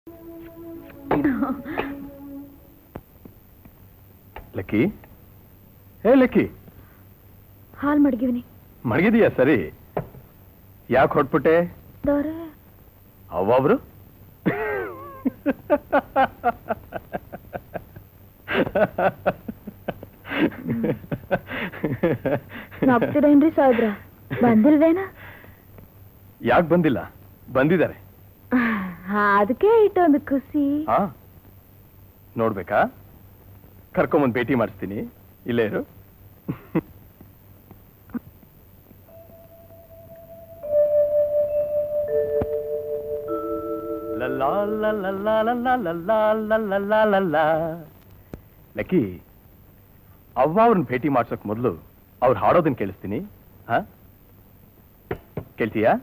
Lucky ಹೇ lucky ಹಾಲ್ ಮಡಗಿವ್ನಿ ಮಡಗಿದೀಯಾ ಸರಿ ಯಾಕೆ ಹೊಟ್ಬಿಟ್ಟೆ ದೊರೆ ಅವ್ವಬ್ರು ನಪ್ತಿರೇನ್ರಿ ಸಾಹೇಬ್ರ ಬಂದಿಲ್ವೇನ ಯಾಕೆ ಬಂದಿಲ್ಲ ಬಂದಿದ್ದಾರೆ ಅದಕ್ಕೆ ಇಟ್ಟೊಂದು ಖುಷಿ ಹಾ ನೋಡ್ಬೇಕಾ ಕರ್ಕೊಂಬಂದು ಭೇಟಿ ಮಾಡಿಸ್ತೀನಿ ಇಲ್ಲೇ ಇರು ಲಲ್ಲಾ ಲಲ್ಲಾ ಲಲ್ಲಾ ಲಲ್ಲಾ ಲಲ್ಲಾ ಲಲ್ಲಾ. ಲಕ್ಕಿ ಅವ್ವ ಅವ್ರನ್ನ ಭೇಟಿ ಮಾಡ್ಸೋಕ್ ಮೊದಲು ಅವ್ರು ಹಾಡೋದನ್ನ ಕೇಳಿಸ್ತೀನಿ ಹಾ ಕೇಳ್ತೀಯಾ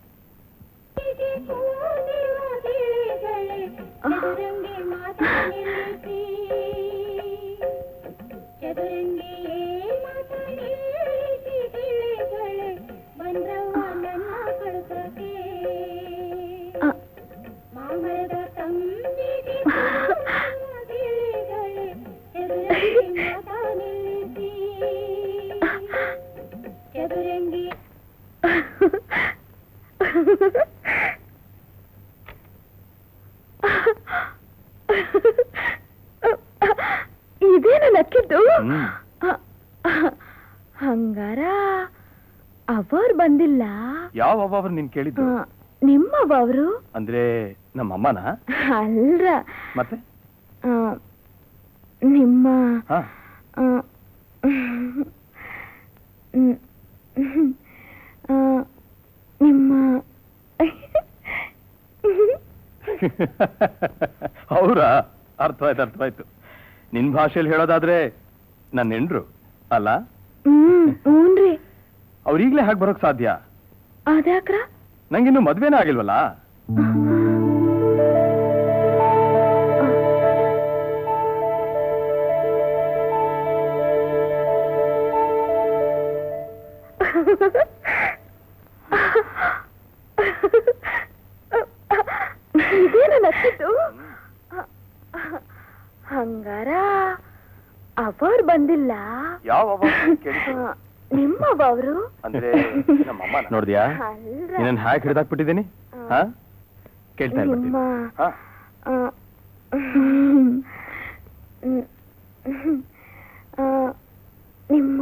ಆ, ಇದೇನು ನಕ್ಕಿದ್ದು ಹ್ಮ್. ಹಂಗಾರ ಅವರು ಬಂದಿಲ್ಲ ಯಾವ ಅವ್ವ ಅವ್ರು ನೀನ್ ಕೇಳಿದ್ದು ಆ, ನಿಮ್ಮವ ಅವರು ಅಂದ್ರೆ ನಮ್ಮ ಅಮ್ಮನ ಅಲ್ರ ಮತ್ತೆ ಆ, ನಿಮ್ಮ ಹಾ ಆ, ಹ್ಮ್, ಆ, ನಿಮ್ಮ ಅವ್ರ ಅರ್ಥವಾಯ್ತು ಅರ್ಥವಾಯ್ತು ನಿನ್ ಭಾಷೆಯಲ್ಲಿ ಹೇಳೋದಾದ್ರೆ ನನ್ನ ಹೆಂಡ್ರು ಅಲ್ಲ ಹ್ಮ್ ಹ್ಞೂನ್ರಿ ಅವ್ರೀಗ್ಲೇ ಹಾಗೆ ಬರೋಕ್ ಸಾಧ್ಯ ಅದ್ಯಾಕ್ರ ನಂಗಿನ್ನು ಮದ್ವೆನೇ ಆಗಿಲ್ವಲ್ಲ ಇದೇನು ನಕ್ಕಿದ್ದು ಹಂಗಾರ ಅವರು ಬಂದಿಲ್ಲ ಯಾವ ಅವ್ವ ನೀನ್ ಕೇಳಿದ್ದು? ಆ, ನಿಮ್ಮವ ಅವರು ಅಂದ್ರೆ ನಮ್ಮ ಅಮ್ಮನ ನೋಡ್ದ್ಯಾ ಅಲ್ರ. ನಿನ್ನ ಹ್ಯಾಕ್ ಹಿಡಿದಾಕ್ಬಿಟ್ಟಿದ್ದೀನಿ ಹಾ ಕೇಳ್ತಾ ನಿಮ್ಮ ಇರ್ತೀನಿ ಹಾ ಆ, ಹ್ಮ್. ಹ್ಮ್. ಆ, ನಿಮ್ಮ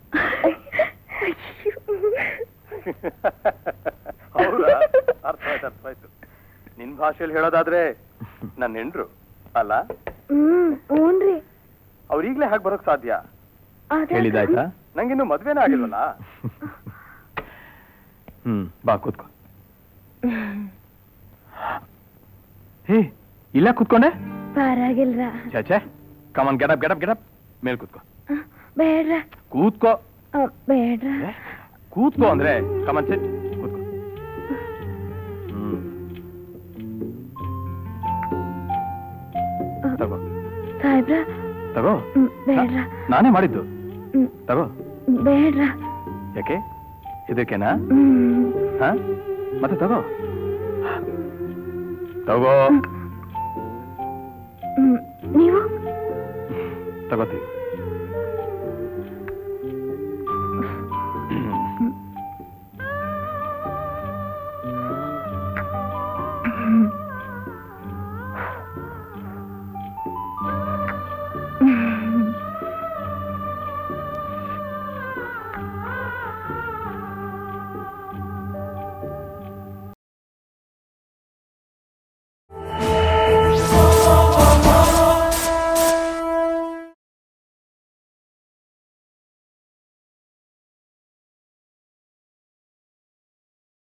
ಹೌದಾ ಅರ್ಥವಾಯ್ತು ಅರ್ಥವಾಯ್ತು ನಿನ್ ಭಾಷೆಯಲ್ಲಿ ಹೇಳೋದಾದ್ರೆ ನನ್ನ ಹೆಂಡ್ರು ಅಲ್ಲ ಹ್ಮ್ ಹ್ಞೂನ್ರಿ ಅವ್ರೀಗ್ಲೇ ಹಾಗೆ ಬರೋಕ್ ಸಾಧ್ಯ ಅದ್ಯಾಕ್ರ? ಹೇಳಿದಾಯ್ತಾ ನಂಗಿನ್ನು ಮದ್ವೆನೇ ಆಗಿಲ್ವಲ್ಲ ಹ್ಮ್ ಬಾ ಕೂತ್ಕೋ ಹೇ ಇಲ್ಲ ಕೂತ್ಕೊಂಡೆ ಪರವಾಗಿಲ್ರ ಚಾಚೆ ಕಮನ್ ಗೆಟಪ್ ಗೆಟಪ್ ಗೆಟಪ್ ಮೇಲ್ ಕೂತ್ಕೋ ಆ, ಬೇಡ್ರ ಕೂತ್ಕೋ ಆ, ಬೇಡ್ರ ಏ, ಕೂತ್ಕೋ ಅಂದ್ರೆ ಕಮನ್ ಸಿಟ್ ಕೂತ್ಕೋ ಹ್ಮ್ ಆ, ತಗೋ ಸಾಹೇಬ್ರ ತಗೋ ಹ್ಮ್, ಬೇಡ್ರ ನಾನೇ ಮಾಡಿದ್ದು ಹ್ಮ್, ತಗೋ ಬೇಡ್ರ ಯಾಕೆ ಇದಕ್ಕೆನಾ ಹ್ಮ್ ಹಾ ಮತ್ತೆ ತಗೋ ತಗೋ ಹ್ಮ್, ನೀವು ತಗೋತೀವಿ